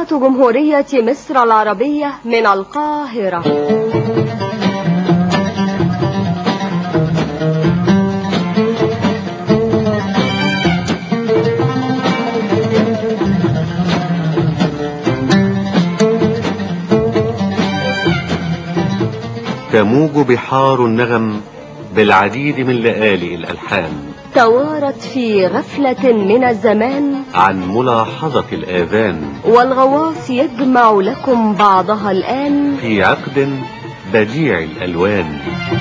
إذاعة جمهورية مصر العربية من القاهرة تموج بحار النغم بالعديد من لآلئ الألحان توارت في غفلة من الزمان عن ملاحظة الآذان والغواص يجمع لكم بعضها الآن في عقد بديع الألوان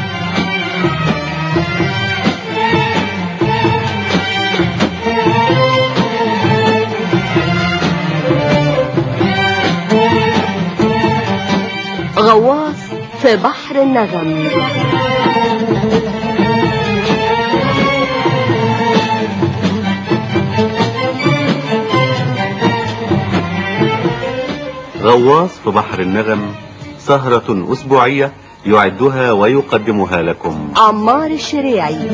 غواص في بحر النغم غواص في بحر النغم سهرة أسبوعية يعدها ويقدمها لكم عمار الشريعي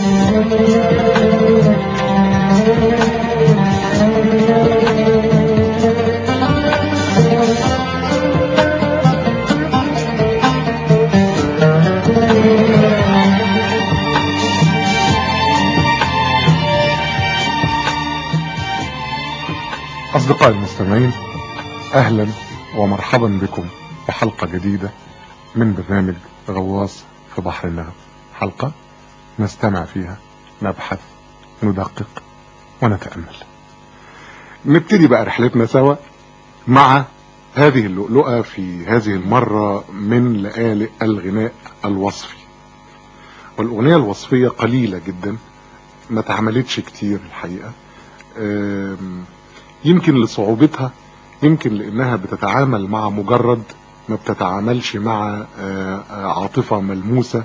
أصدقائي المستمعين أهلا ومرحبا بكم في حلقة جديدة من برنامج غواص في بحر النغم حلقة نستمع فيها نبحث ندقق ونتأمل نبتدي بقى رحلتنا سوا مع هذه اللؤلؤة في هذه المرة من لآلئ الغناء الوصفي والأغنية الوصفية قليلة جدا ما تعملتش كتير الحقيقة أم يمكن لصعوبتها يمكن لانها بتتعامل مع مجرد ما بتتعاملش مع عاطفة ملموسة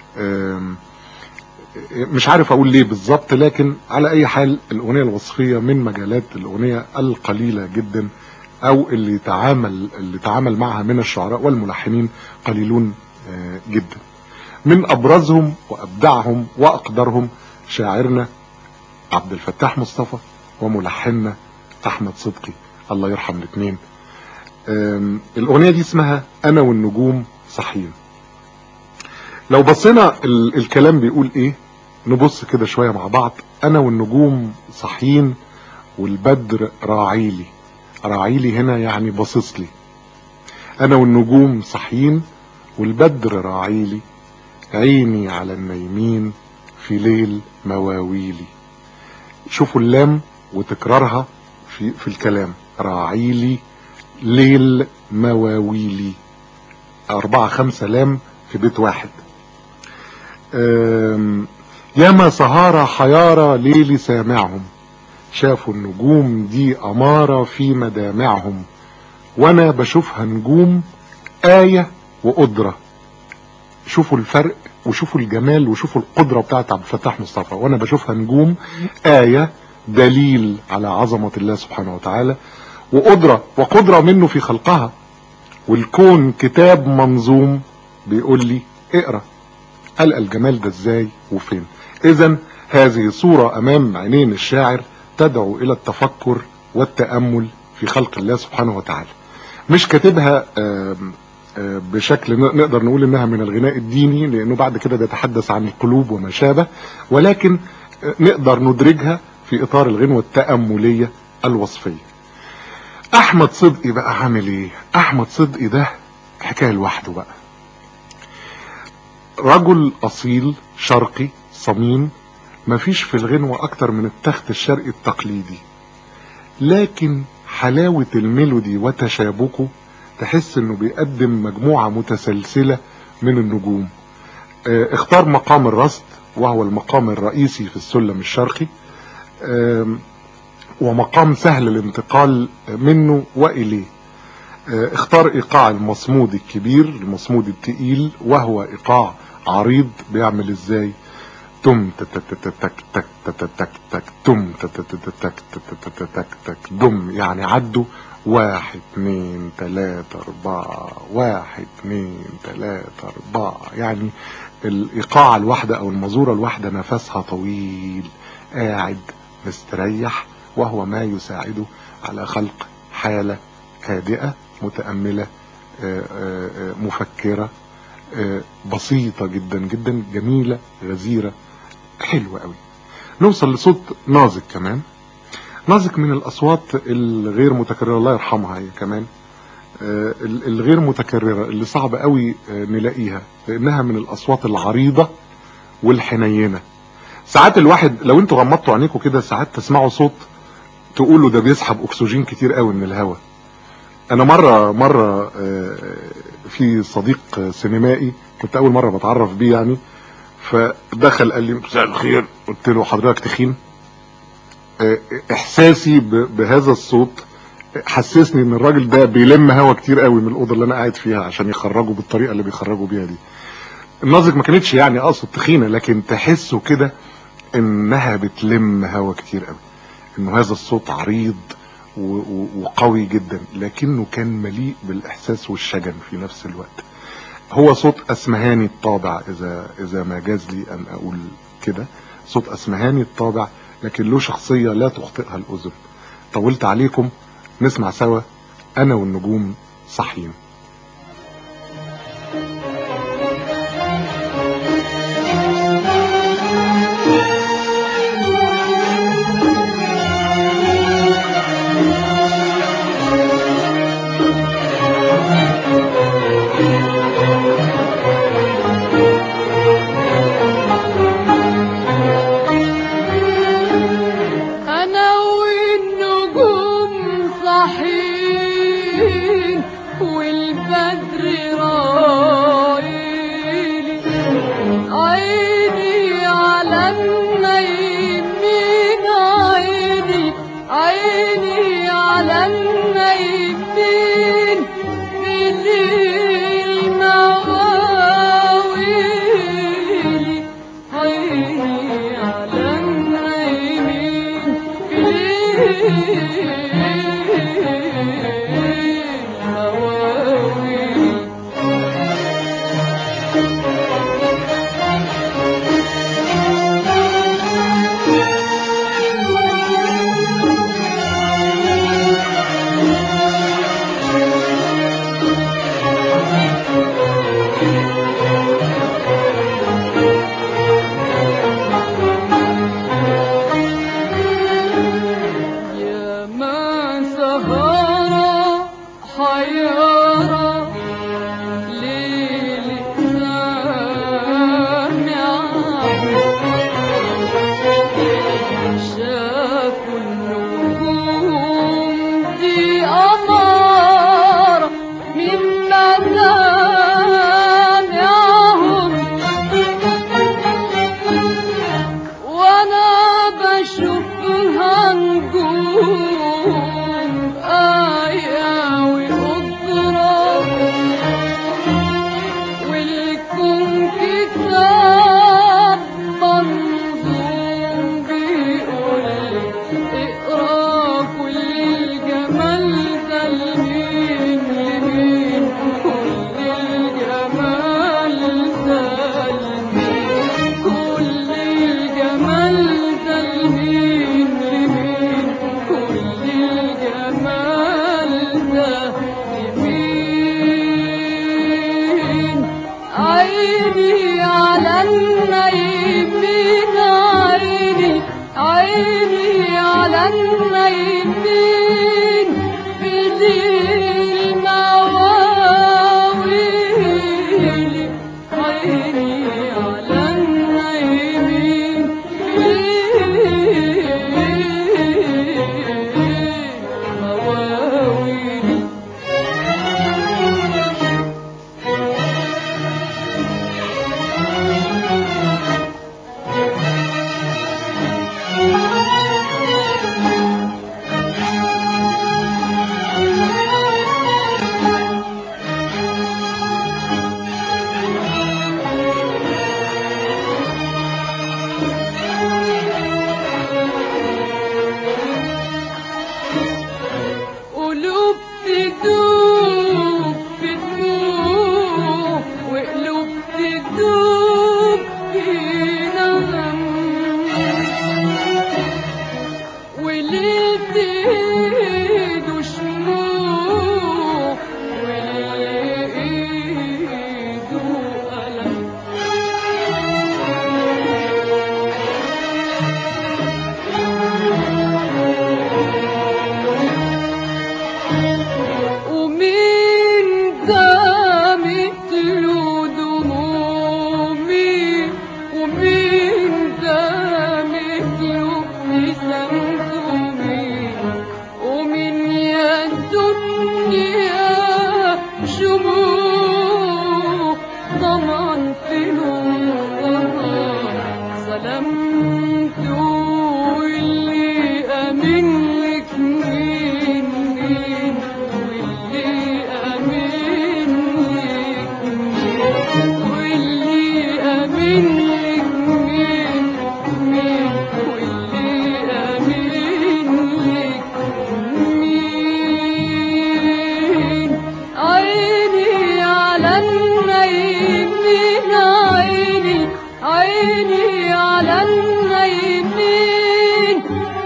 مش عارف اقول ليه بالظبط لكن على اي حال الاغنية الوصفية من مجالات الاغنية القليلة جدا او اللي تعامل اللي تعامل معها من الشعراء والملحنين قليلون جدا من ابرزهم وابدعهم واقدرهم شاعرنا عبد الفتاح مصطفى وملحننا احمد صدقي الله يرحم الاثنين الاغنيه دي اسمها انا والنجوم صحيين لو بصينا ال الكلام بيقول ايه نبص كده شويه مع بعض انا والنجوم صحيين والبدر راعيلي راعيلي هنا يعني باصص لي انا والنجوم صحيين والبدر راعيلي عيني على النايمين في ليل مواويلي شوفوا اللام وتكرارها في, في الكلام راعيلي ليل مواويلي أربعة خمسة لام في بيت واحد ياما سهارة حيارة ليلي سامعهم شافوا النجوم دي أمارة في مدامعهم وأنا بشوفها نجوم آية وقدرة شوفوا الفرق وشوفوا الجمال وشوفوا القدرة بتاعت عبد الفتاح مصطفى وأنا بشوفها نجوم آية دليل على عظمة الله سبحانه وتعالى وقدرة وقدرة منه في خلقها والكون كتاب منظوم بيقول لي اقرأ ألقى الجمال ده ازاي وفين اذا هذه صورة امام عينين الشاعر تدعو الى التفكر والتأمل في خلق الله سبحانه وتعالى مش كاتبها بشكل نقدر نقول انها من الغناء الديني لانه بعد كده بيتحدث عن القلوب وما شابه ولكن نقدر ندرجها في اطار الغنوة التأملية الوصفية احمد صدقي بقى عامل ايه احمد صدقي ده حكاية لوحده بقى رجل اصيل شرقي صميم مفيش في الغنوة اكتر من التخت الشرقي التقليدي لكن حلاوة الميلودي وتشابكه تحس انه بيقدم مجموعة متسلسلة من النجوم اه اختار مقام الرصد وهو المقام الرئيسي في السلم الشرقي ومقام سهل الانتقال منه وإليه اختار ايقاع المصمود الكبير المصمود التقيل وهو ايقاع عريض بيعمل ازاي تم تك تك تك تك تك تك تم تك تك تك تك تك تك دم يعني عدوا واحد اتنين تلاتة اربعة واحد اتنين تلاتة اربعة يعني الايقاع الواحدة او المزورة الواحدة نفسها طويل قاعد مستريح وهو ما يساعده على خلق حالة هادئة متأملة آه، آه، آه، مفكرة آه، بسيطة جدا جدا جميلة غزيرة حلوة قوي نوصل لصوت نازك كمان نازك من الأصوات الغير متكررة الله يرحمها هي كمان آه، ال- الغير متكررة اللي صعب قوي آه، نلاقيها لأنها من الأصوات العريضة والحنينة ساعات الواحد لو انتوا غمضتوا عينيكم كده ساعات تسمعوا صوت تقولوا ده بيسحب اكسجين كتير قوي من الهواء انا مره مره آه، في صديق آه، سينمائي كنت اول مره بتعرف بيه يعني فدخل قال لي مساء الخير قلت له حضرتك تخين آه، احساسي ب- بهذا الصوت حسسني ان الراجل ده بيلم هوا كتير قوي من الاوضه اللي انا قاعد فيها عشان يخرجوا بالطريقه اللي بيخرجوا بيها دي النازك ما كانتش يعني اقصد تخينه لكن تحسه كده انها بتلم هوا كتير قوي انه هذا الصوت عريض و- و- وقوي جدا لكنه كان مليء بالاحساس والشجن في نفس الوقت هو صوت اسمهاني الطابع اذا اذا ما جاز لي ان اقول كده صوت اسمهاني الطابع لكن له شخصيه لا تخطئها الاذن طولت عليكم نسمع سوا انا والنجوم صحيين أنا والنجوم صحيين والليل ده مثل دمومي ومين ده مثله بسمسمي ومن يا الدنيا شموع طمعا في نورها ظلمت واللي أمن لك مين مين واللي أمن لك مين واللي أمن لك مين مين واللي أمن لك مين عيني على النايمين عيني عيني على النايمين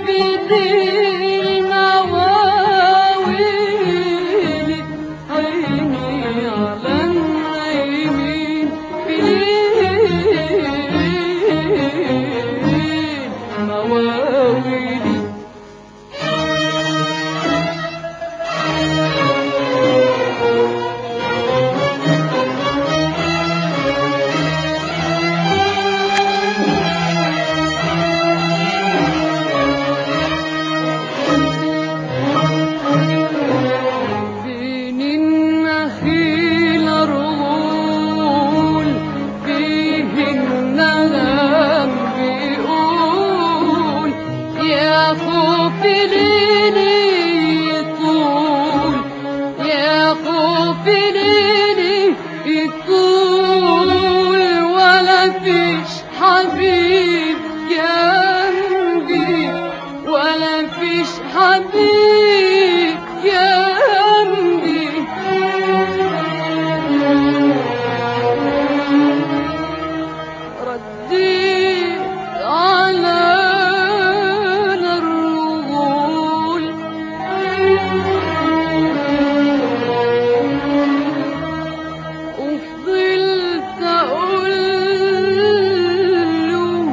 بيدي المواويل عيني على النايمين بيدي المواويل بين النخيل رغول فيه النغم بيقول يا خوف ليلي يطول يا خوف ليلي يطول ولا فيش حبيب جنبي ولا فيش حبيب جنبي رديت على الرغول وفضلت أقول له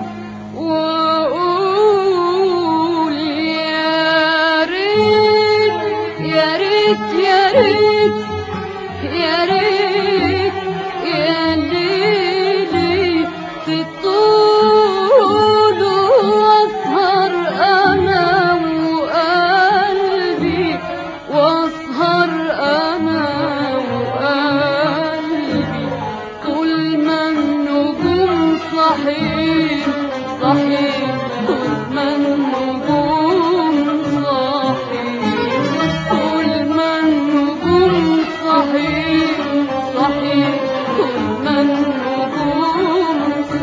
وأقول يا ريت يا ريت يا ريت يا ريت يا ليلي تطول واسهر انا وقلبي واسهر انا وقلبي طول ما النجوم صحيح صحيح طول ما النجوم صحيح طول ما النجوم صحيح صحيح طول ما النجوم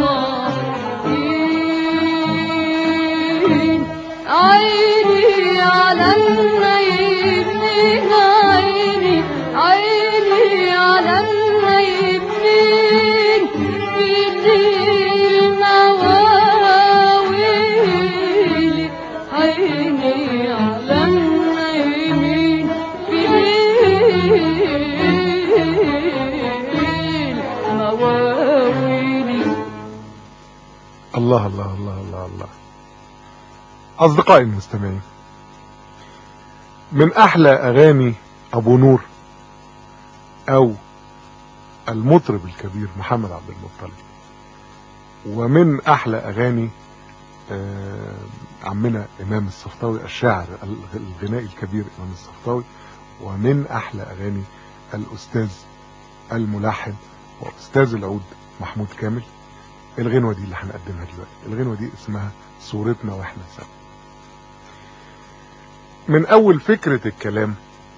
صحيح عيني على النايمين عيني عيني على النايمين بيدي المواويل عيني على النايمين بيدي المواويل الله الله الله الله الله أصدقائي المستمعين من أحلى أغاني أبو نور أو المطرب الكبير محمد عبد المطلب ومن أحلى أغاني آه، عمنا إمام الصفطاوي الشاعر الغنائي الكبير إمام الصفطاوي ومن أحلى أغاني الأستاذ الملحن وأستاذ العود محمود كامل الغنوة دي اللي هنقدمها دلوقتي الغنوة دي اسمها صورتنا واحنا سوا من اول فكرة الكلام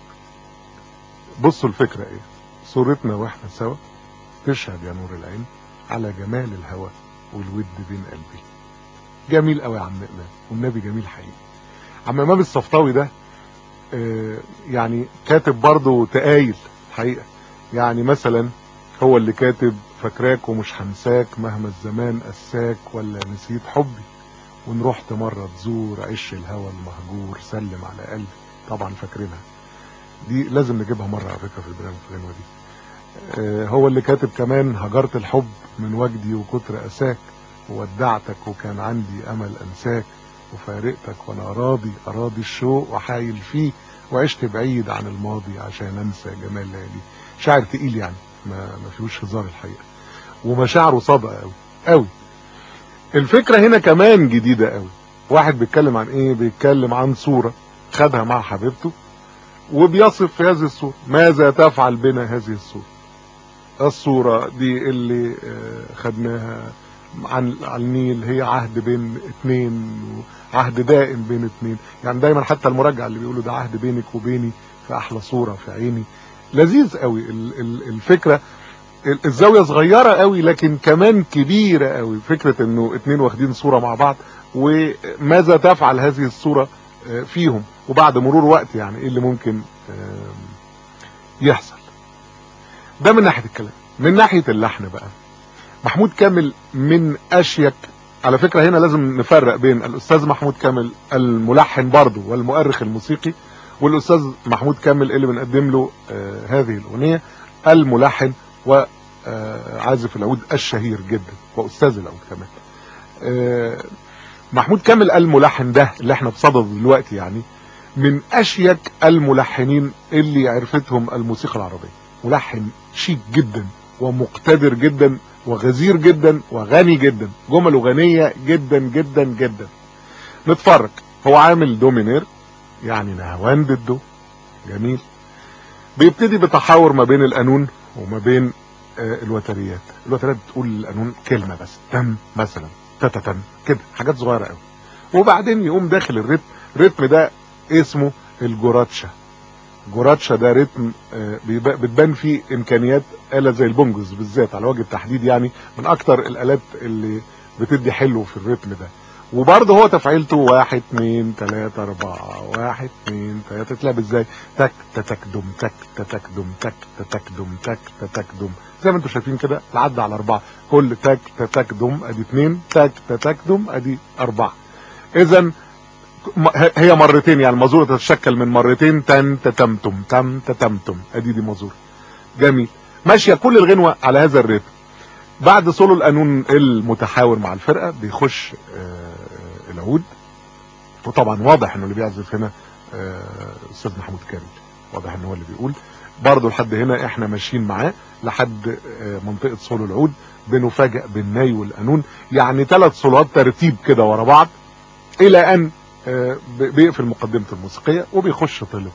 بصوا الفكرة ايه صورتنا واحنا سوا تشهد يا نور العين على جمال الهوى والود بين قلبي جميل قوي يا عم امام والنبي جميل حقيقي عم امام الصفطاوي ده آه، يعني كاتب برضه تقايل حقيقة يعني مثلا هو اللي كاتب فاكراك ومش هنساك مهما الزمان قساك ولا نسيت حبي وان رحت مرة تزور عش الهوى المهجور سلم على قلبي طبعا فاكرينها دي لازم نجيبها مرة على فكرة في البرنامج في الغنوة دي آه، هو اللي كاتب كمان هجرت الحب من وجدي وكتر أساك وودعتك وكان عندي أمل أنساك وفارقتك وأنا راضي أراضي الشوق وحايل فيه وعشت بعيد عن الماضي عشان انسى جمال ليالي شاعر تقيل يعني ما ما فيهوش هزار الحقيقه ومشاعره صادقه قوي قوي الفكره هنا كمان جديده قوي واحد بيتكلم عن ايه بيتكلم عن صوره خدها مع حبيبته وبيصف في هذه الصوره ماذا تفعل بنا هذه الصوره الصوره دي اللي آه، خدناها عن على النيل هي عهد بين اتنين عهد دائم بين اتنين يعني دايما حتى المراجع اللي بيقولوا ده عهد بينك وبيني في احلى صوره في عيني لذيذ قوي ال- ال- الفكره ال- الزاويه صغيره قوي لكن كمان كبيره قوي فكره انه اتنين واخدين صوره مع بعض وماذا تفعل هذه الصوره آه، فيهم وبعد مرور وقت يعني ايه اللي ممكن آم، يحصل ده من ناحيه الكلام من ناحيه اللحن بقى محمود كامل من اشيك على فكره هنا لازم نفرق بين الاستاذ محمود كامل الملحن برضه والمؤرخ الموسيقي والاستاذ محمود كامل اللي بنقدم له آه هذه الاغنيه الملحن وعازف العود الشهير جدا واستاذ العود كمان آه محمود كامل الملحن ده اللي احنا في صدد دلوقتي يعني من اشيك الملحنين اللي عرفتهم الموسيقى العربيه ملحن شيك جدا ومقتدر جدا وغزير جدا وغني جدا جمله غنيه جدا جدا جدا نتفرج هو عامل دومينير يعني نهواند الدو جميل بيبتدي بتحاور ما بين القانون وما بين آه الوتريات الوتريات بتقول القانون كلمه بس تم مثلا تتتن كده حاجات صغيره قوي وبعدين يقوم داخل الريتم الريتم ده اسمه الجوراتشا جوراتشا ده رتم آه، بيبقى- بتبان فيه امكانيات آلة زي البونجوز بالذات على وجه التحديد يعني من اكتر الالات اللي بتدي حلو في الرتم ده وبرضه هو تفعيلته واحد اتنين تلاتة اربعة واحد اتنين تلاتة تلعب ازاي تك تتك دم تك تتك دم تك تتك دم تك تتك دم زي ما انتم شايفين كده العد على اربعة كل تك تتك دم ادي اتنين تك تتك دم ادي اربعة اذا م- هي مرتين يعني المزورة تتشكل من مرتين تن تتمتم تم تتمتم ادي دي مزورة جميل ماشية كل الغنوة على هذا الريتم بعد سولو القانون المتحاور مع الفرقة بيخش آه، العود وطبعا واضح انه اللي بيعزف هنا آه، استاذ محمود كامل واضح ان هو اللي بيقول برضه لحد هنا احنا ماشيين معاه لحد آه، منطقة سولو العود بنفاجئ بالناي والقانون يعني ثلاث صولات ترتيب كده ورا بعض الى ان آه، ب- بيقفل مقدمة الموسيقية وبيخش طلب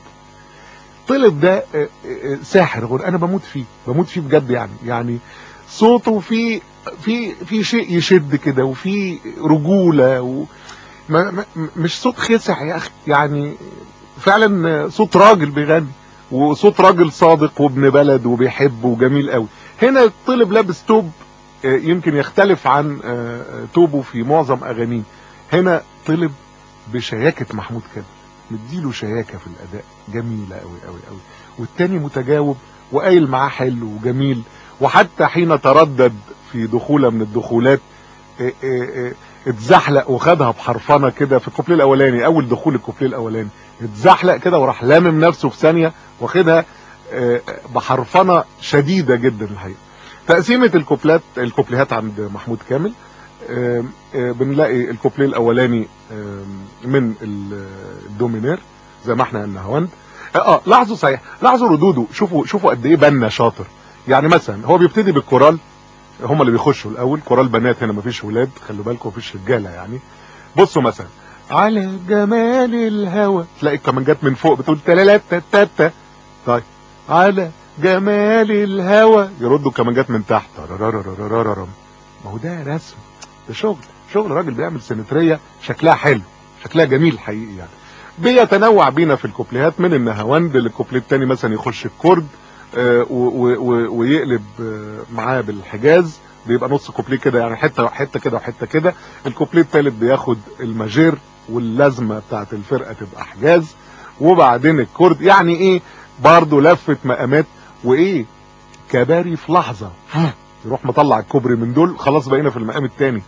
طلب ده آه، آه، ساحر غير انا بموت فيه بموت فيه بجد يعني يعني صوته في في في شيء يشد كده وفي رجولة و ما ما مش صوت خسع يا اخي يعني فعلا صوت راجل بيغني وصوت راجل صادق وابن بلد وبيحب وجميل قوي هنا طلب لابس توب آه، يمكن يختلف عن آه، آه، توبه في معظم اغانيه هنا طلب بشياكة محمود كامل مديله شياكة في الاداء جميلة قوي قوي قوي والتاني متجاوب وقايل معاه حلو وجميل وحتى حين تردد في دخولة من الدخولات آه، آه، آه، اتزحلق وخدها بحرفنه كده في الكوبليه الاولاني اول دخول الكوبليه الاولاني اتزحلق كده وراح لامم نفسه في ثانيه واخدها آه، بحرفنه شديده جدا الحقيقه تقسيمه الكوبلات الكوبليهات عند محمود كامل آم، آه، بنلاقي الكوبليه الاولاني آم، من ال- الدومينير زي ما احنا قلنا هوند اه آه، لاحظوا صحيح لاحظوا ردوده شوفوا شوفوا قد ايه بنا شاطر يعني مثلا هو بيبتدي بالكورال هم اللي بيخشوا الاول كورال بنات هنا مفيش ولاد خلوا بالكم مفيش رجاله يعني بصوا مثلا على جمال الهوى تلاقي الكمانجات من فوق بتقول تلالاتا تاتا طيب على جمال الهوى يردوا الكمانجات من تحت ترارارارارارم. ما هو ده رسم ده شغل شغل راجل بيعمل سيمتريه شكلها حلو شكلها جميل حقيقي يعني بيتنوع بينا في الكوبليهات من النهاوند للكوبليه التاني مثلا يخش الكرد آه، و- و- و- ويقلب آه، معاه بالحجاز بيبقى نص كوبليه كده يعني حته حته كده وحته كده الكوبليه التالت بياخد الماجير واللازمه بتاعت الفرقه تبقى حجاز وبعدين الكرد يعني ايه برضه لفه مقامات وايه كباري في لحظه يروح مطلع الكوبري من دول خلاص بقينا في المقام التاني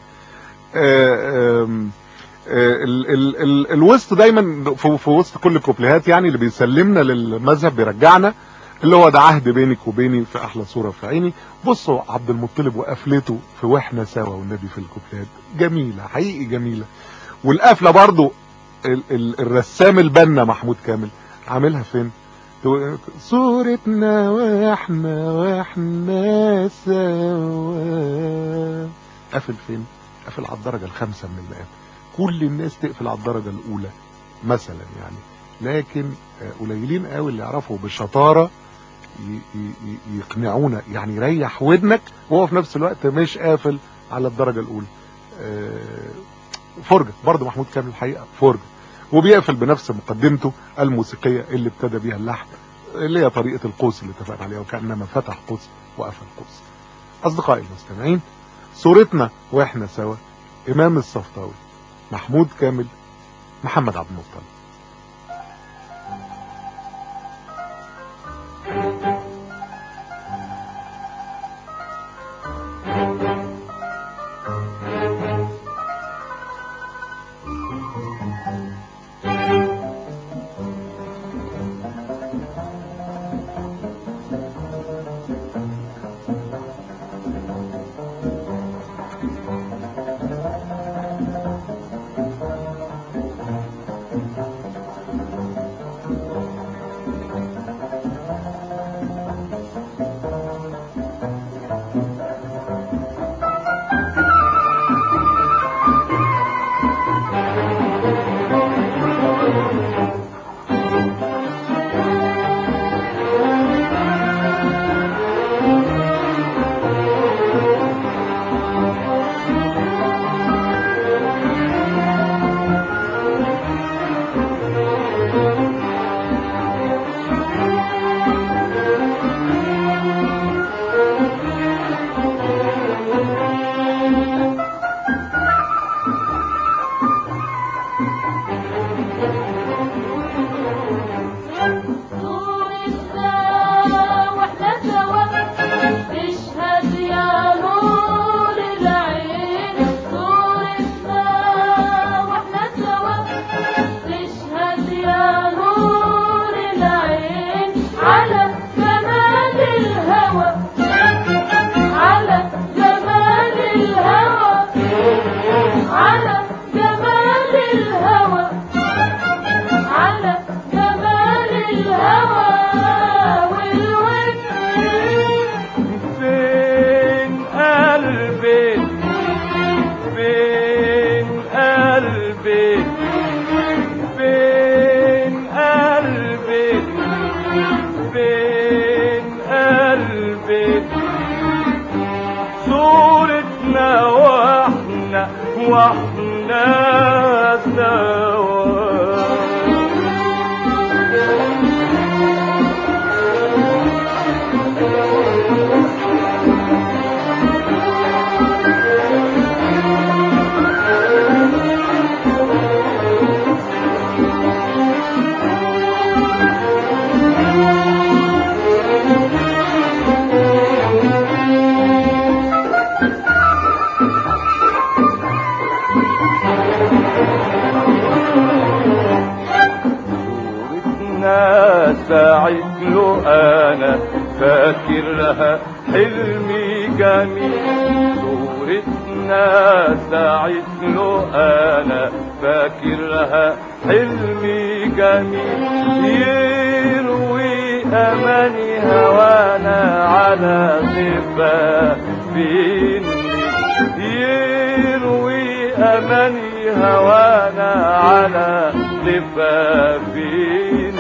آه، آم، آه، ال- ال- ال- الوسط دايما في في وسط كل الكوبليهات يعني اللي بيسلمنا للمذهب بيرجعنا اللي هو ده عهد بينك وبيني في احلى صوره في عيني بصوا عبد المطلب وقفلته في واحنا سوا والنبي في الكوبليهات جميله حقيقي جميله والقفله برضو ال ال الرسام البنا محمود كامل عاملها فين تو- صورتنا واحنا واحنا سوا قافل فين قافل على الدرجة الخامسة من المقام كل الناس تقفل على الدرجة الأولى مثلا يعني لكن آه، قليلين قوي اللي يعرفوا بالشطارة ي- ي- ي- يقنعونا يعني يريح ودنك وهو في نفس الوقت مش قافل على الدرجة الأولى آه، فرجة برضه محمود كامل الحقيقة فرجة وبيقفل بنفس مقدمته الموسيقية اللي ابتدى بيها اللحن اللي هي طريقة القوس اللي اتفقنا عليها وكأنما فتح قوس وقفل قوس أصدقائي المستمعين صورتنا وإحنا سوا إمام الصفطاوي محمود كامل محمد عبد المطلب واحنا سوا صورتنا ساعد له انا فاكرها حلمي جميل صورتنا ساعد له انا فاكرها حلمي جميل يروي اماني هوانا على ضفافين يروي اماني هوانا على ضفافين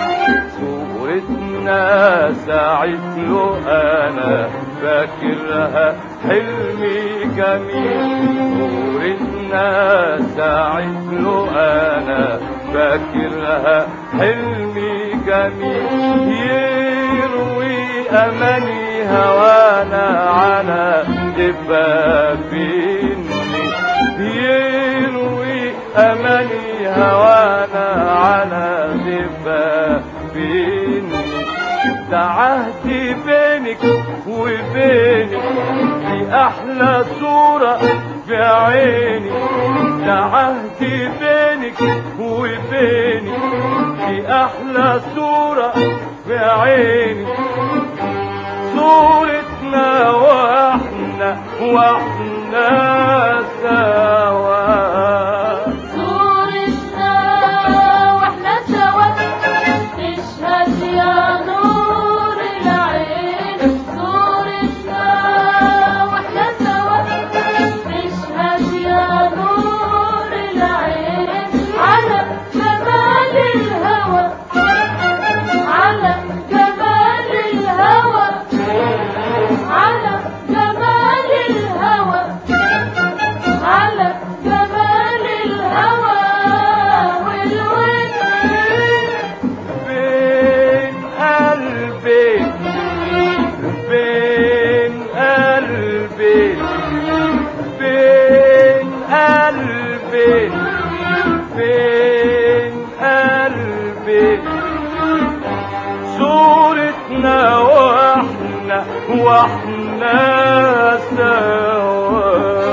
صورتنا ساعت له انا فاكرها حلمي جميل صورتنا ساعت له انا فاكرها حلمي جميل يروي اماني هوانا على جفافين يروي اماني هوانا على جفافين ده عهدي بينك وبيني في احلى صورة في عيني ده عهدي بينك وبيني في احلى صورة في عيني صورتنا واحنا واحنا سوا صورتنا واحنا سوا واحنا واحنا سوا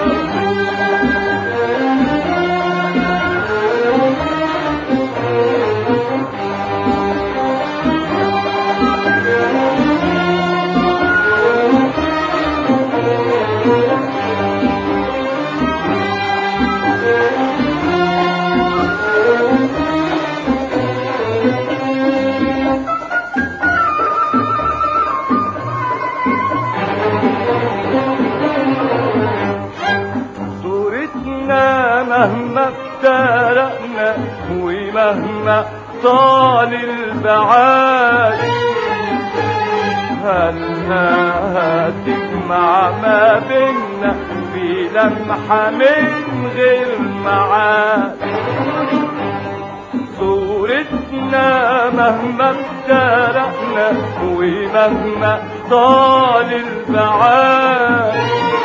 صورتنا مهما افترقنا ومهما طال البعاد هلها تجمع ما بينا في لمحة من غير معاد صورتنا مهما افترقنا ومهما طال البعاد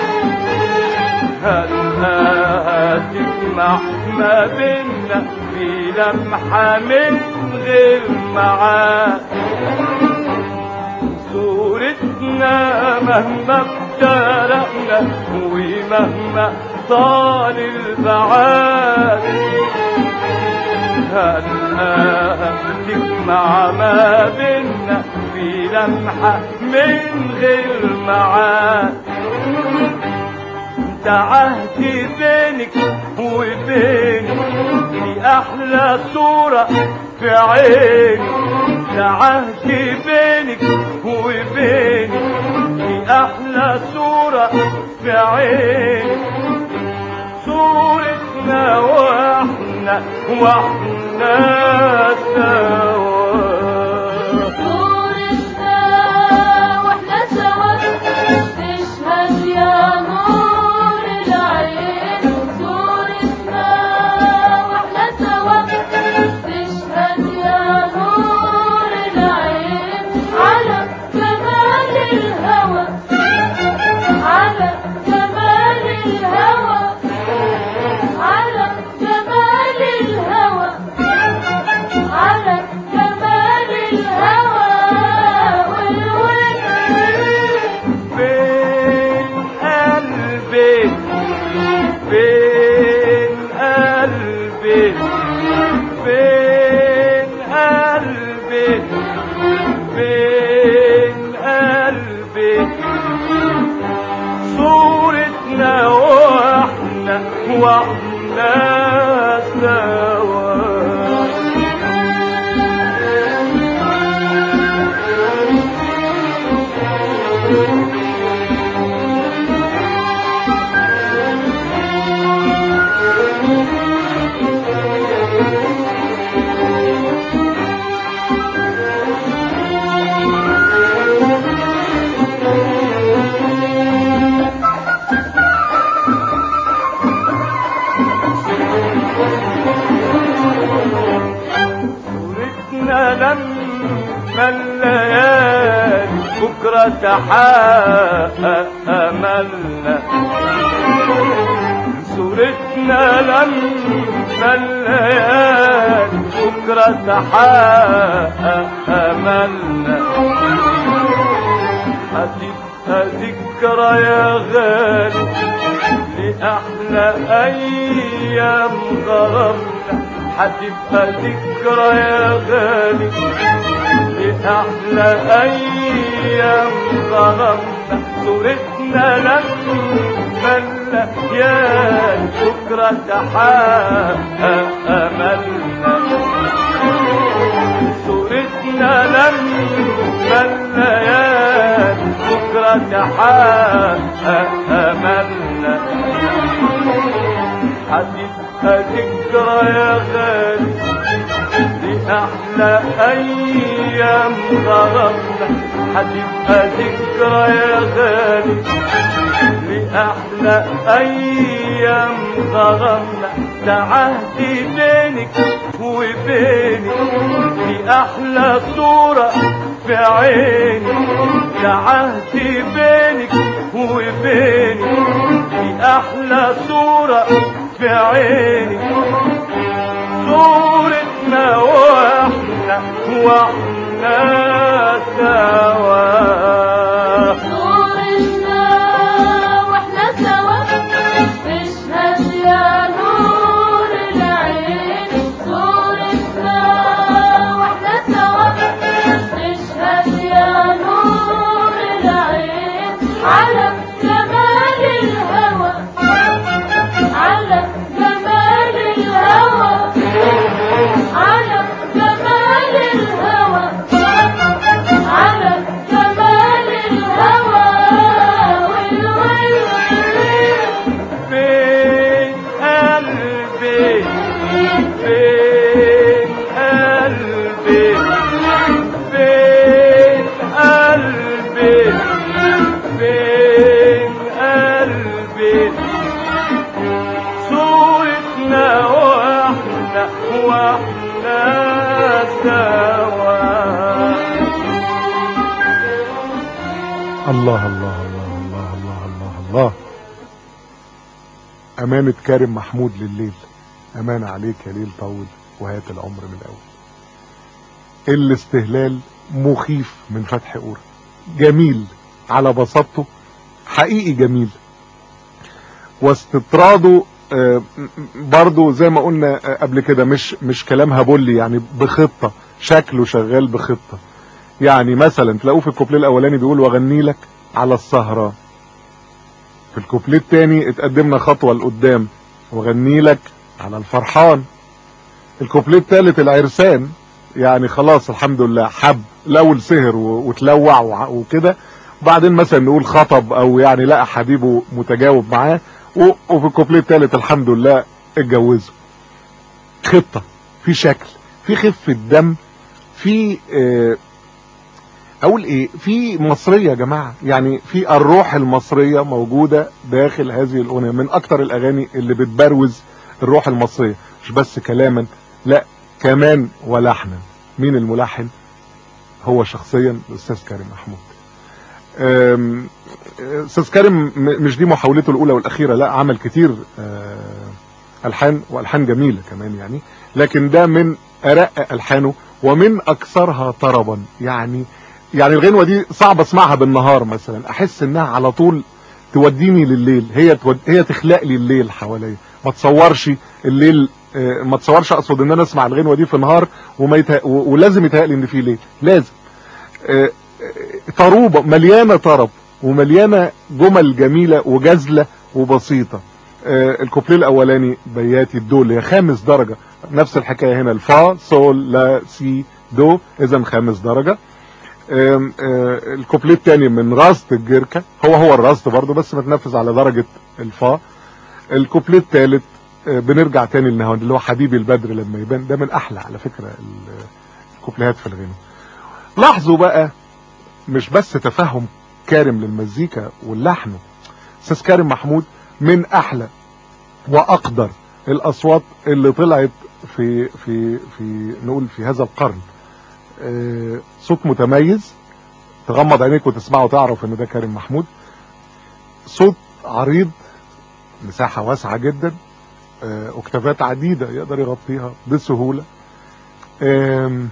هلها تجمع ما بينا في لمحة من غير معاد صورتنا مهما افترقنا ومهما طال البعاد هلها تجمع ما بينا في لمحة من غير معاد ده عهدي بينك وبيني دي احلى صورة في عيني ده عهدي بينك وبيني دي احلى صورة في عيني صورتنا واحنا واحنا سوا صورتنا واحنا سوا تشهد يا نور العين صورتنا واحنا سوا تشهد يا نور العين على جمال الهوى على جمال الهوى على جمال الهوى على جمال الهوى والود فين قلبي فين قلبي فين قلبي فين قلبي صورتنا واحنا واحنا سوا صورتنا لما الليالي بكرة تحقق أملنا صورتنا لما الليالي بكرة تحقق أملنا هتبقى ذكرى يا غالي لأحلى أيام غرامنا هتبقى ذكرى يا غالي لأحلى أيام غرامنا صورتنا لما الليالي بكرة تحقق أملنا صورتنا لما الليالي بكرة تحقق أملنا هتبقى ذكرى يا غالي لأحلى أيام غرامنا هتبقى ذكرى يا غالي لأحلى أيام غرامنا ده عهدي بينك وبيني في أحلى صورة في عيني ده عهدي بينك وبيني في أحلى صورة في عيني صورتنا واحنا واحنا سوا الله الله الله الله الله الله الله أمانة كارم محمود لليل أمانة عليك يا ليل طول وهات العمر من الأول الاستهلال مخيف من فتح أورا جميل على بساطته حقيقي جميل واستطراده آه، م- م- برضو زي ما قلنا آه، قبل كده مش مش كلام هبولي يعني بخطة شكله شغال بخطة يعني مثلا تلاقوه في الكوبليه الاولاني بيقول واغني لك على السهرة في الكوبليه الثاني اتقدمنا خطوة لقدام واغني لك على الفرحان الكوبليه الثالث العرسان يعني خلاص الحمد لله حب الاول سهر و- وتلوع وع- وكده وبعدين مثلا نقول خطب او يعني لقى حبيبه متجاوب معاه و- وفي الكوبليه الثالث الحمد لله اتجوزوا خطة في شكل في خفة دم في آه، اقول ايه في مصرية يا جماعة يعني في الروح المصرية موجودة داخل هذه الاغنية من اكتر الاغاني اللي بتبروز الروح المصرية مش بس كلاما لا كمان ولحنا مين الملحن هو شخصيا الاستاذ كريم محمود أم، استاذ كريم م- مش دي محاولته الاولى والاخيره لا عمل كتير آه، الحان والحان جميله كمان يعني لكن ده من ارق الحانه ومن اكثرها طربا يعني يعني الغنوه دي صعب اسمعها بالنهار مثلا احس انها على طول توديني لليل هي تود... هي تخلق لي الليل حواليا ما تصورش الليل آه، ما تصورش اقصد ان انا اسمع الغنوه دي في نهار وما يته... و... ولازم يتهيألي ان في ليل لازم آه، آه، طروبه مليانه طرب ومليانه جمل جميله وجزله وبسيطه آه، الكوبليه الاولاني بياتي الدو هي خامس درجه نفس الحكايه هنا الفا سول لا سي دو اذا خامس درجه آم، آه، الكوبليه الثاني من راست الجركه هو هو الراست برضه بس متنفذ على درجه الفا الكوبليه الثالث آه، بنرجع تاني للنهاوند اللي هو حبيبي البدر لما يبان ده من احلى على فكره ال- الكوبليهات في الغنى لاحظوا بقى مش بس تفهم كارم للمزيكا واللحن استاذ كارم محمود من احلى واقدر الاصوات اللي طلعت في في في نقول في هذا القرن آه، صوت متميز تغمض عينيك وتسمعه تعرف ان ده كريم محمود صوت عريض مساحة واسعة جدا آه، اكتافات عديدة يقدر يغطيها بسهولة آم،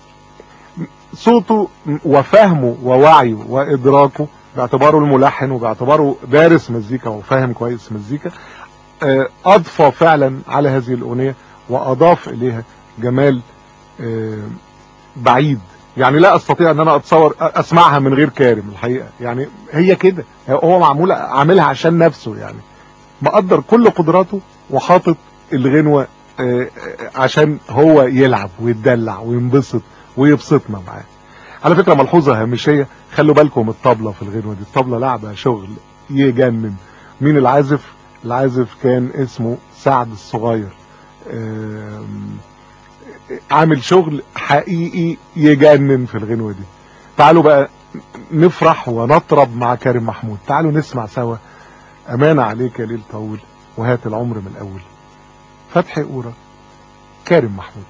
صوته وفهمه ووعيه وادراكه باعتباره الملحن وباعتباره دارس مزيكا وفاهم كويس مزيكا آه، اضفى فعلا على هذه الاغنيه واضاف اليها جمال آه، بعيد يعني لا استطيع ان انا اتصور اسمعها من غير كارم الحقيقه يعني هي كده هو معمول عاملها عشان نفسه يعني مقدر كل قدراته وحاطط الغنوه آه، آه، عشان هو يلعب ويتدلع وينبسط ويبسطنا معاه على فكره ملحوظه هامشيه خلوا بالكم الطبله في الغنوه دي الطبله لعبه شغل يجنن مين العازف العازف كان اسمه سعد الصغير آم، عامل شغل حقيقي يجنن في الغنوة دي تعالوا بقى نفرح ونطرب مع كريم محمود تعالوا نسمع سوا أمانة عليك يا ليل طول وهات العمر من الأول فتحي قورة كريم محمود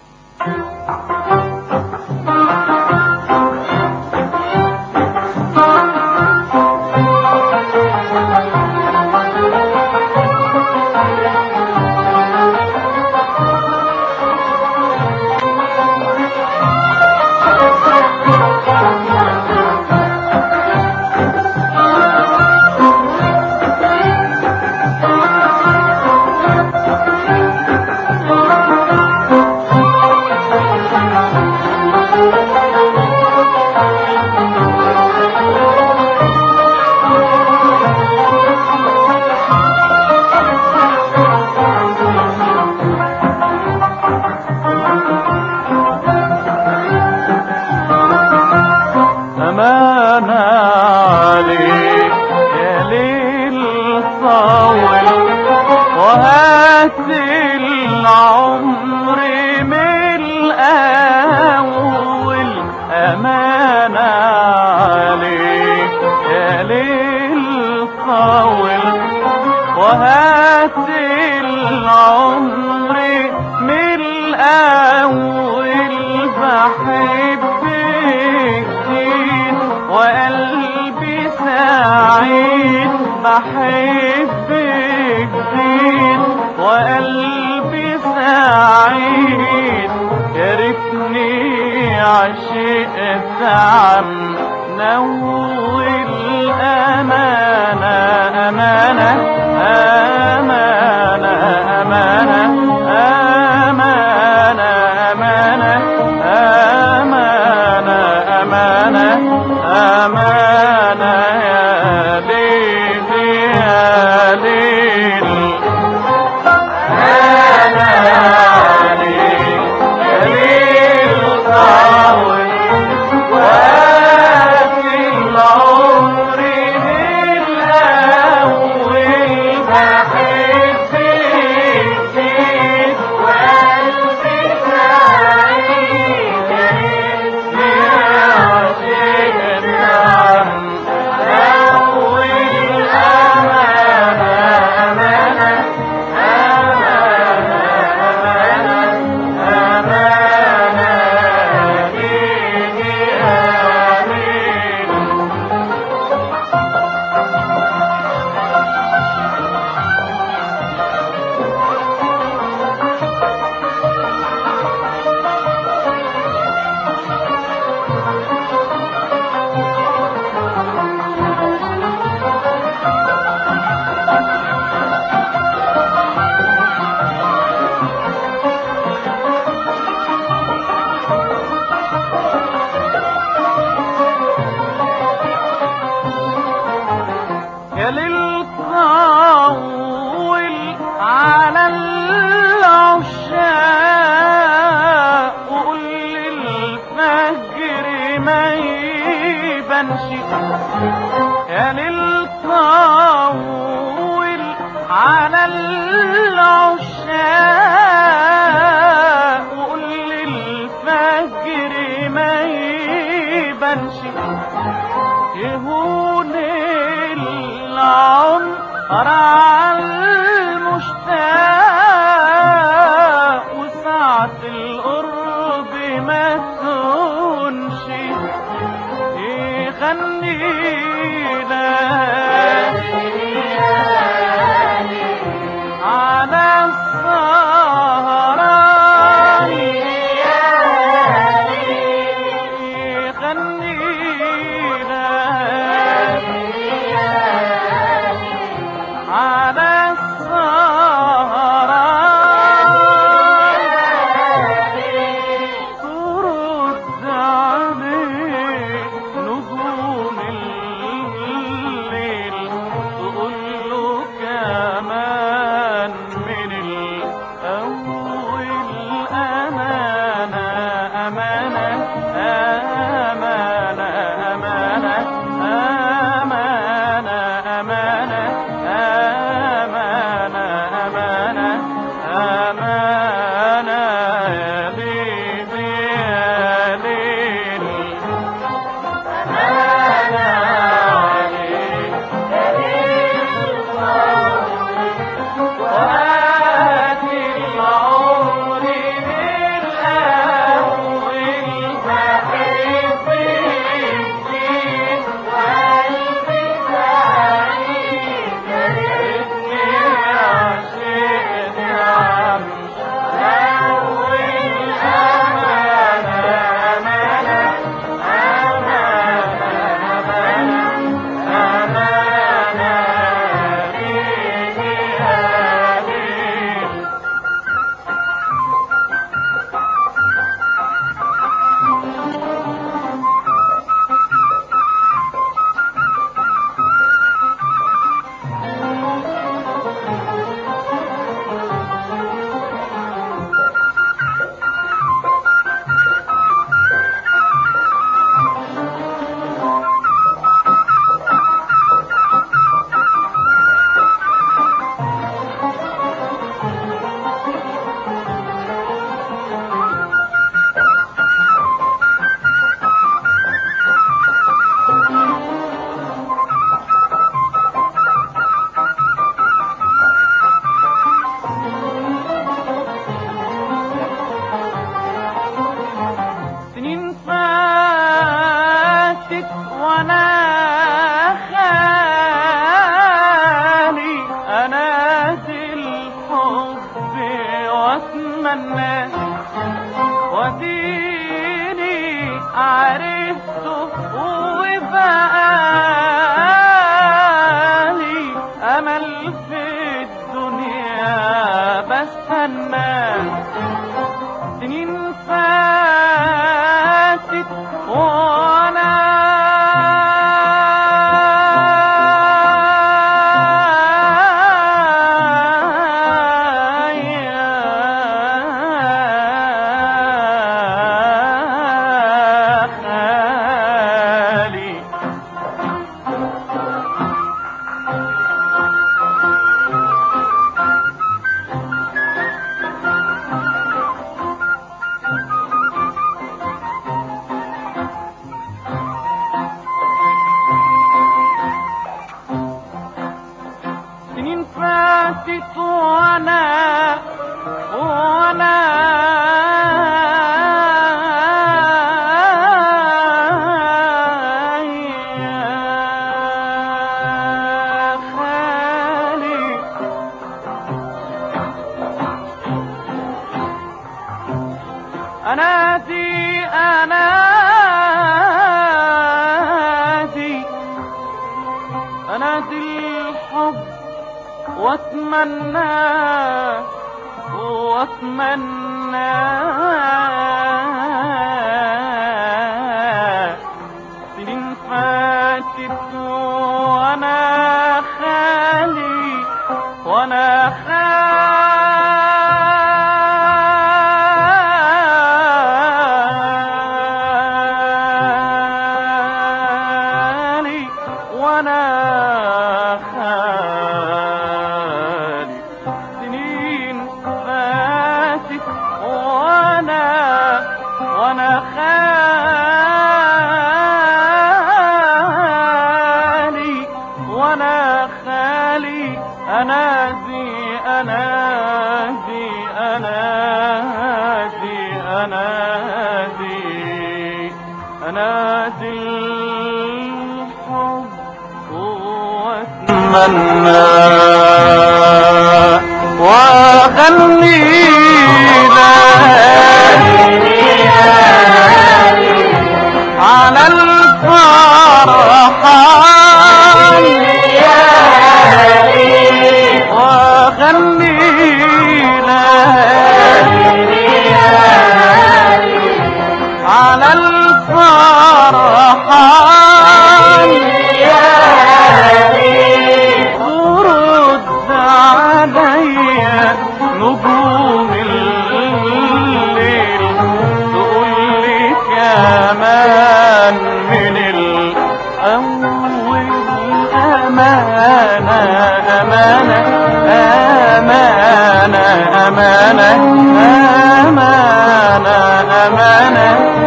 أمانة عليك يا ليل طول وهات العمر من الأول أمانة عليك يا ليل طول وهات العمر من الأول بحبك جديد وقلبي بحب جديد وقلبي سعيد يا ريتني عشقت عم نول أمانة أمانة أمانة أمانة أمانة أمانة أمانة أمانة أمانة يا ليل يا ليل أنا يا ليل يا ليل طاول وفي العمر من الأول بحبك فيك وقلبي سعيد يا عشقت عم أول أمانة أمانة يا للقول على العشاق وقول للفجر ما يبانش يا للقول على العشاق وقول للفجر ما يبانش يهون العمر على المشتاق وساعة القرب ما تهونش يغنينا على السهران يغنينا على السهران ترد عليه نجوم الليل تقول له كمان من الأول أمانة أمانة أمانة أمانة أمانة أمانة أمانة أمانة أمانة يا ليل يا ليل أمانة يا ليل وآتي العمر من الأول بحبك فيك وقلبي سعيد يا ريتني عشقت عم أول أمانة أمانة أمانة أمانة أمانة ليك يا ليل سنين فاتت وانا خايف اديني عرفته وبقالي امل في الدنيا بستنى سنين فاتت وانا خالي سنين فاتت وانا وانا يا خالي انادي انادي انادي الحب واتمنى واتمنى سنين فاتت وانا خالي وانا خالي وانا خالي سنين فاتت وانا وانا خالي وانا خالي انادي انادي انادي انادي انادي الحب واتمنى واغني على الفرحان واغني على الفرحان ورد عليا نجوم الليل تقولي كمان من الأول أمانة أمانة أمانة أمانة أمانة أمانة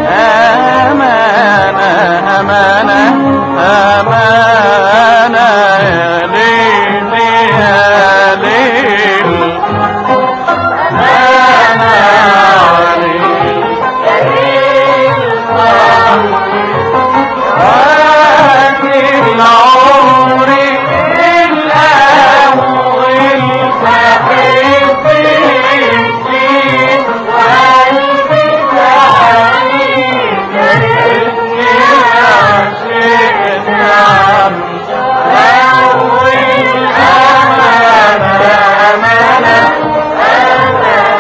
أمانة أمانة أمانة يا ليل يا ليل أنا عليل وادي العمر الأول بحب الدين وقلبي تعليم إني عشقت عم أول أمانة أمانة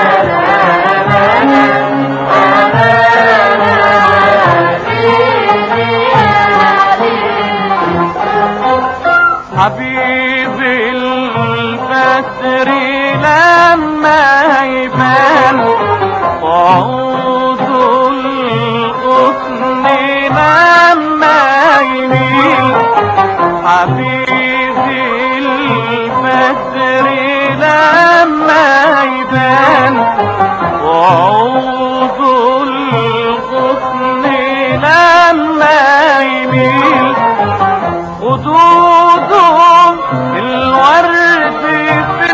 حبيب البدر لما يبان وعود الغصن لما يميل حبيب البدر لما يبان وعود الغصن لما يميل خدود الورد في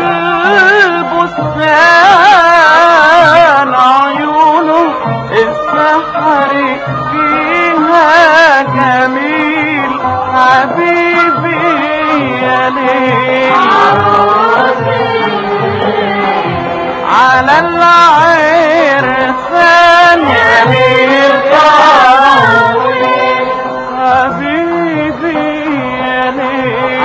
البستان عيونه السحر فيها جميل حبيبي يا ليل على العرسان جميل حبيبي يا ليل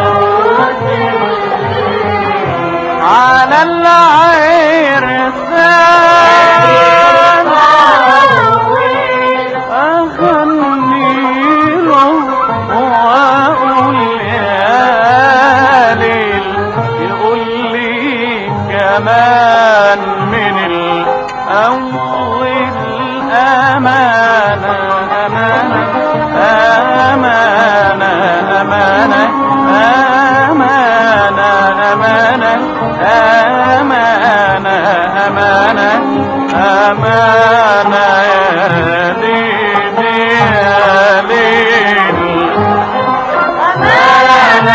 على العرسان أغني له وأقول يا ليل يقول لي كمان من الأول أمانة أمانة أمانة أمانة أمانة أمانة أمانة أمانة أمانة يا ليل يا ليل أمانة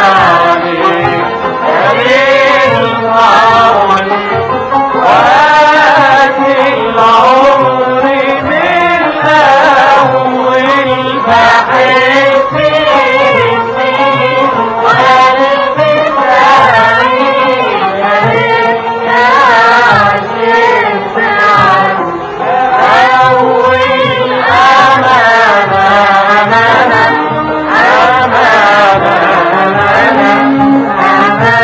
يا ليل العون وادي العمر من أول بحب قلبي أول أمانة أمانة أمانة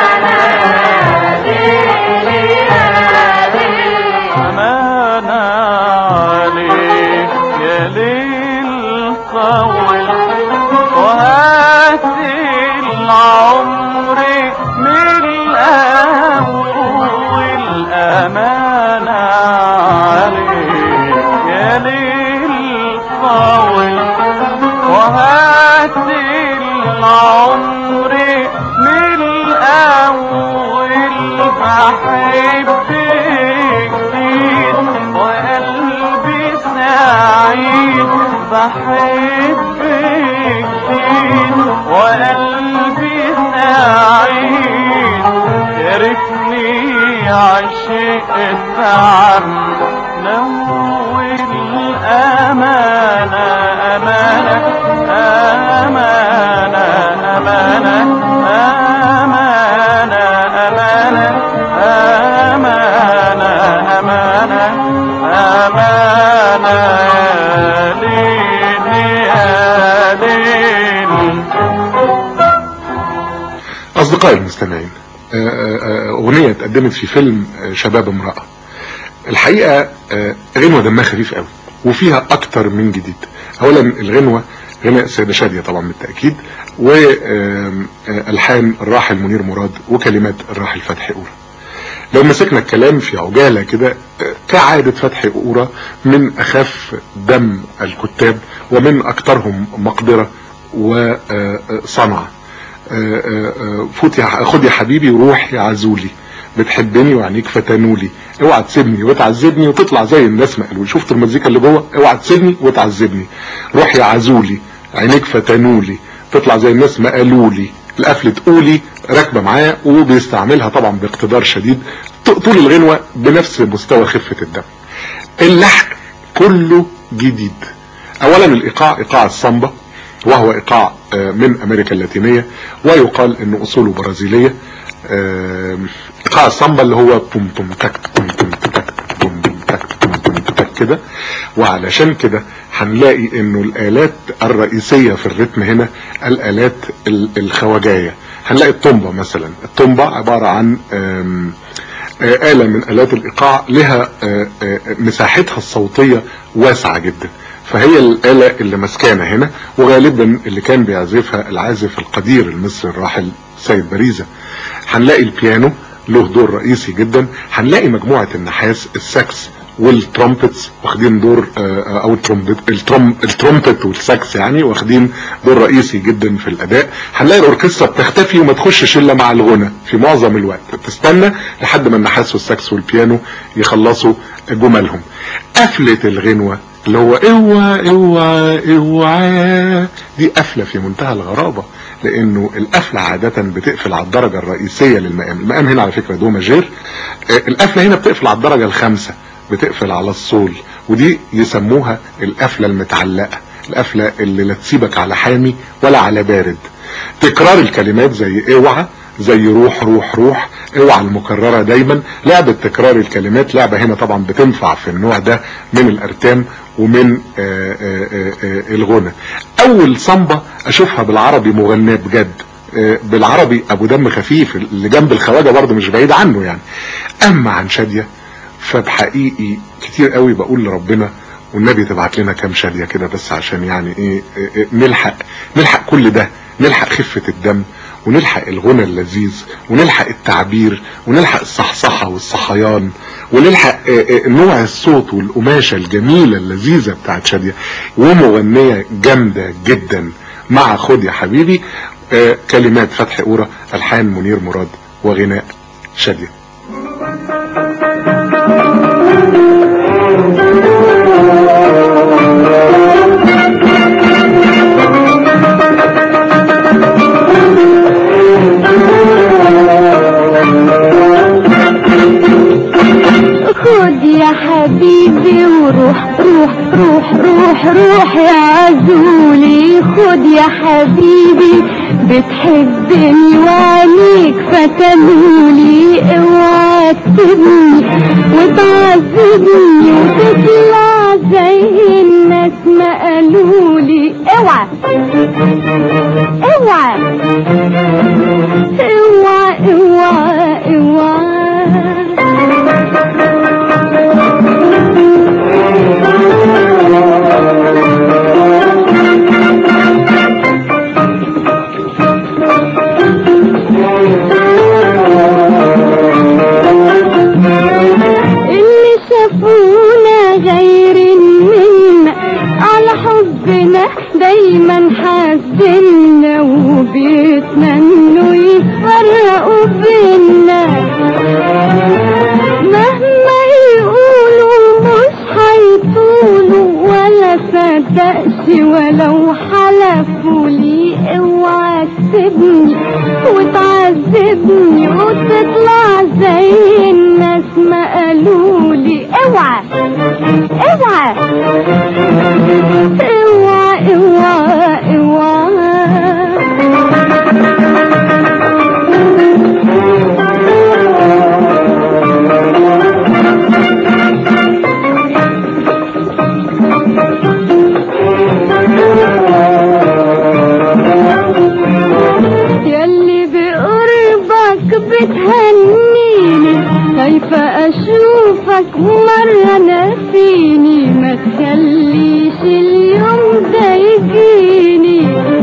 أمانة عليك يا ليل طول وهات العمر من الأول أمانة عليك يا ليل طول وهات العمر من الأول بحبك جديد وقلبي سعيد بحبك جديد وقلبي سعيد يا ريتني عشقت عن نول أمانة أمانة أمانة أمانة أمانة أمانة أمانة أمانة أمانة يا ليل يا ليل أصدقائي المستمعين آه، آه، آه، أغنية اتقدمت في فيلم آه، شباب امرأة الحقيقة آه، غنوة دمها خفيف قوي وفيها أكتر من جديد أولا الغنوة غناء السيدة شادية طبعا بالتأكيد وألحان الراحل منير مراد وكلمات الراحل فتحي أورا لو مسكنا الكلام في عجالة كده آه، كعادة فتحي أورا من أخف دم الكتاب ومن أكثرهم مقدرة وصنعة آه، آه، آه، فوت يا خد يا حبيبي وروح يا عزولي بتحبني وعينيك فتنولي اوعى تسيبني وتعذبني وتطلع زي الناس ما قالوا شفت المزيكا اللي جوه اوعى تسيبني وتعذبني روح يا عزولي عينيك فتنولي تطلع زي الناس ما قالوا لي القفل تقولي راكبه معاه وبيستعملها طبعا باقتدار شديد ط- طول الغنوه بنفس مستوى خفه الدم اللحن كله جديد اولا الايقاع ايقاع السامبا وهو ايقاع آه، من امريكا اللاتينيه ويقال ان اصوله برازيليه آه، ايقاع السامبا اللي هو بوم بوم تك بوم بوم تك بوم بوم تك بوم بوم تك كده وعلشان كده هنلاقي انه الالات الرئيسيه في الريتم هنا الالات ال- الخواجايه هنلاقي الطنبه مثلا الطنبه عباره عن آم، آه، آلة من آلات الإيقاع لها آه، آه، مساحتها الصوتية واسعة جدا فهي الآلة اللي مسكانة هنا وغالبا اللي كان بيعزفها العازف القدير المصري الراحل سيد باريزة هنلاقي البيانو له دور رئيسي جدا هنلاقي مجموعة النحاس الساكس والترومبتس واخدين دور آه، او الترومبت التروم الترومبت والساكس يعني واخدين دور رئيسي جدا في الاداء هنلاقي الاوركسترا بتختفي وما تخشش الا مع الغنى في معظم الوقت تستنى لحد ما النحاس والساكس والبيانو يخلصوا جملهم قفلة الغنوة اللي هو اوعى اوعى اوعى دي قفلة في منتهى الغرابة لانه القفلة عادة بتقفل على الدرجة الرئيسية للمقام المقام هنا على فكرة دو ماجير آه، القفلة هنا بتقفل على الدرجة الخامسة بتقفل على الصول ودي يسموها القفلة المتعلقة القفلة اللي لا تسيبك على حامي ولا على بارد تكرار الكلمات زي اوعى زي روح روح روح اوعى المكررة دايما لعبة تكرار الكلمات لعبة هنا طبعا بتنفع في النوع ده من الارتام ومن آه، آه، آه، آه، الغنى اول صنبة اشوفها بالعربي مغناة بجد آه، بالعربي ابو دم خفيف اللي جنب الخواجة برضه مش بعيد عنه يعني اما عن شادية فبحقيقي كتير قوي بقول لربنا والنبي تبعت لنا كام شادية كده بس عشان يعني ايه إيه، إيه، نلحق نلحق كل ده نلحق خفة الدم ونلحق الغنى اللذيذ ونلحق التعبير ونلحق الصحصحة والصحيان ونلحق آه، آه، نوع الصوت والقماشة الجميلة اللذيذة بتاعت شادية ومغنية جامدة جدا مع خد يا حبيبي آه، كلمات فتحي قورة ألحان منير مراد وغناء شادية خد يا حبيبي وروح روح روح روح روح يا عزولي خد يا حبيبي بتحبني وعينيك فتنولي اوعى تسيبني وتعذبني وتطلع زي الناس ما قالولي اوعى اوعى اوعى اوعى اوعى اللي شافونا غير منا على حبنا دايما حاسدنا وبيتمنوا يفرقوا بينا مهما يقولوا مش هيطولوا ولا صدقش ولو حلفوا لي اوعى تسيبني وتعذبني وتطلع زي الناس ما قالولي اوعى اوعى اوعى اوعى اوعى ياللي بقربك بتهنيني خايفة اشوفك مرة ناسيني ما تخليش اليوم ده يجيني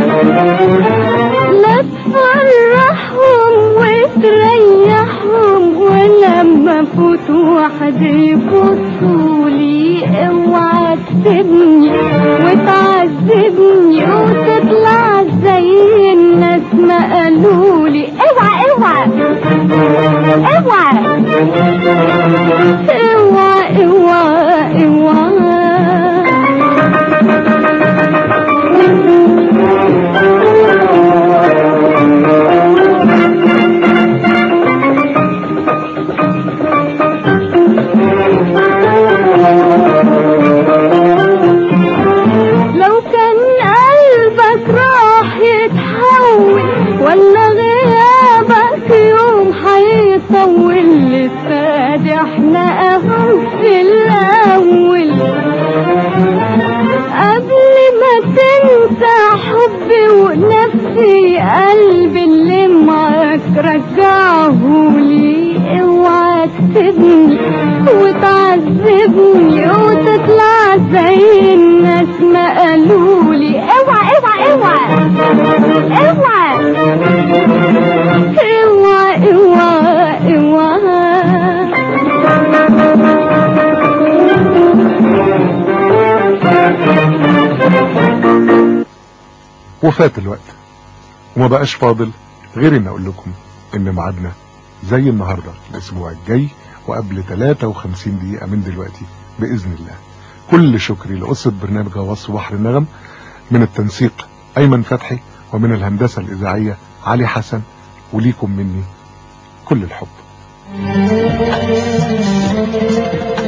لا تفرحهم وتريحهم ولما فوت واحد يبصولي اوعى تسيبني وتعذبني وتطلع زي الناس ما قالولي اوعى اوعى اوعى اوعى اوعى اوعى لو كان قلبك راح يتحول ولا غيابك يوم هيطول لسه دي احنا اهو في الاول قبل ما تنسى حبي ونفسي قلبي اللي معاك رجعهولي اوعى تسيبني وتعذبني وتطلع زي الناس ما قالولي اوعى اوعى اوعى اوعى اوعى اوعى اوعى وفات الوقت وما بقاش فاضل غير ان اقول لكم ان ميعادنا زي النهارده الاسبوع الجاي وقبل 53 دقيقة من دلوقتي بإذن الله كل شكري لقصة برنامج غواص بحر النغم من التنسيق أيمن فتحي ومن الهندسة الإذاعية علي حسن وليكم مني كل الحب